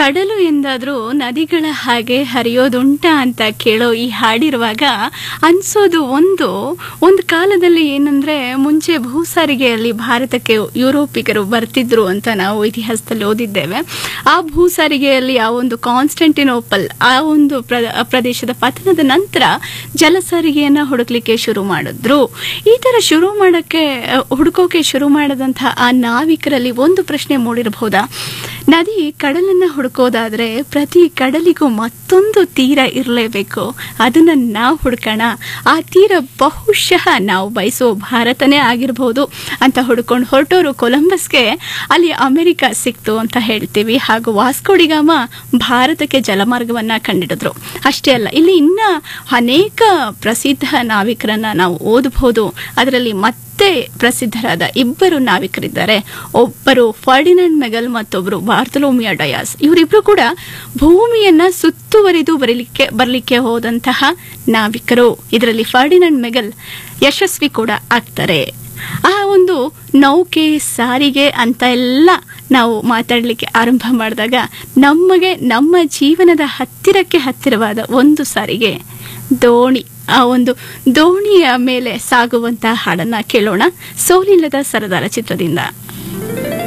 ಕಡಲು ಎಂದಾದ್ರೂ ನದಿಗಳ ಹಾಗೆ ಹರಿಯೋದುಂಟ ಅಂತ ಕೇಳೋ ಈ ಹಾಡಿರುವಾಗ ಅನ್ಸೋದು ಒಂದು ಒಂದು ಕಾಲದಲ್ಲಿ ಏನಂದ್ರೆ ಮುಂಚೆ ಭೂಸಾರಿಗೆಯಲ್ಲಿ ಭಾರತಕ್ಕೆ ಯುರೋಪಿಗರು ಬರ್ತಿದ್ರು ಅಂತ ನಾವು ಇತಿಹಾಸದಲ್ಲಿ ಓದಿದ್ದೇವೆ ಆ ಭೂಸಾರಿಗೆಯಲ್ಲಿ ಆ ಒಂದು ಕಾನ್ಸ್ಟಂಟಿನೋಪಲ್ ಆ ಒಂದು ಪ್ರ- ಪ್ರದೇಶದ ಪತನದ ನಂತರ ಜಲ ಸಾರಿಗೆಯನ್ನ ಹುಡುಕ್ಲಿಕ್ಕೆ ಶುರು ಮಾಡಿದ್ರು ಈ ತರ ಶುರು ಮಾಡಕ್ಕೆ ಅ, ಹುಡುಕೋಕೆ ಶುರು ಮಾಡದಂತಹ ಆ ನಾವಿಕರಲ್ಲಿ ಒಂದು ಪ್ರಶ್ನೆ ಮೂಡಿರಬಹುದಾ ನದಿ ಕಡಲನ್ನ ಹುಡುಕೋದಾದ್ರೆ ಪ್ರತಿ ಕಡಲಿಗೂ ಮತ್ತೊಂದು ತೀರ ಇರಲೇಬೇಕು ಅದನ್ನ ನಾವು ಹುಡ್ಕೋಣ ಆ ತೀರ ಬಹುಶಃ ನಾವು ಬಯಸೋ ಭಾರತನೇ ಆಗಿರಬಹುದು ಅಂತ ಹುಡ್ಕೊಂಡು ಹೊರಟೋರು ಕೊಲಂಬಸ್ಗೆ ಅಲ್ಲಿ ಅಮೆರಿಕ ಸಿಕ್ತು ಅಂತ ಹೇಳ್ತೀವಿ ಹಾಗೂ ವಾಸ್ಕೋಡಿಗಾಮ ಭಾರತಕ್ಕೆ ಜಲಮಾರ್ಗವನ್ನ ಕಂಡಿಡಿದ್ರು ಅಷ್ಟೇ ಅಲ್ಲ ಇಲ್ಲಿ ಇನ್ನ ಅನೇಕ ಪ್ರಸಿದ್ಧ ನಾವಿಕರನ್ನ ನಾವು ಓದಬಹುದು ಅದರಲ್ಲಿ ಮತ್ತೆ ಪ್ರಸಿದ್ಧರಾದ ಇಬ್ಬರು ನಾವಿಕರಿದ್ದಾರೆ ಒಬ್ಬರು ಫರ್ಡಿನಂಡ್ ಮೆಗಲ್ ಮತ್ತೊಬ್ಬರು ಬಾರ್ತಲೋಮಿಯಾ ಡಯಾಸ್ ಇವರಿಬ್ರು ಕೂಡ ಭೂಮಿಯನ್ನ ಸುತ್ತುವರಿದು ಬರಲಿಕ್ಕೆ ಬರಲಿಕ್ಕೆ ಹೋದಂತಹ ನಾವಿಕರು ಇದರಲ್ಲಿ ಫರ್ಡಿನಂಡ್ ಮೆಗಲ್ ಯಶಸ್ವಿ ಕೂಡ ಆಗ್ತಾರೆ ಆ ಒಂದು ನೌಕೆ ಸಾರಿಗೆ ಅಂತ ಎಲ್ಲ ನಾವು ಮಾತಾಡಲಿಕ್ಕೆ ಆರಂಭ ಮಾಡಿದಾಗ ನಮಗೆ ನಮ್ಮ ಜೀವನದ ಹತ್ತಿರಕ್ಕೆ ಹತ್ತಿರವಾದ ಒಂದು ಸಾರಿಗೆ ದೋಣಿ ಆ ಒಂದು ದೋಣಿಯ ಮೇಲೆ ಸಾಗುವಂತಹ ಹಾಡನ್ನ ಕೇಳೋಣ ಸೋಲಿಲ್ಲದ ಸರದಾರ ಚಿತ್ರದಿಂದ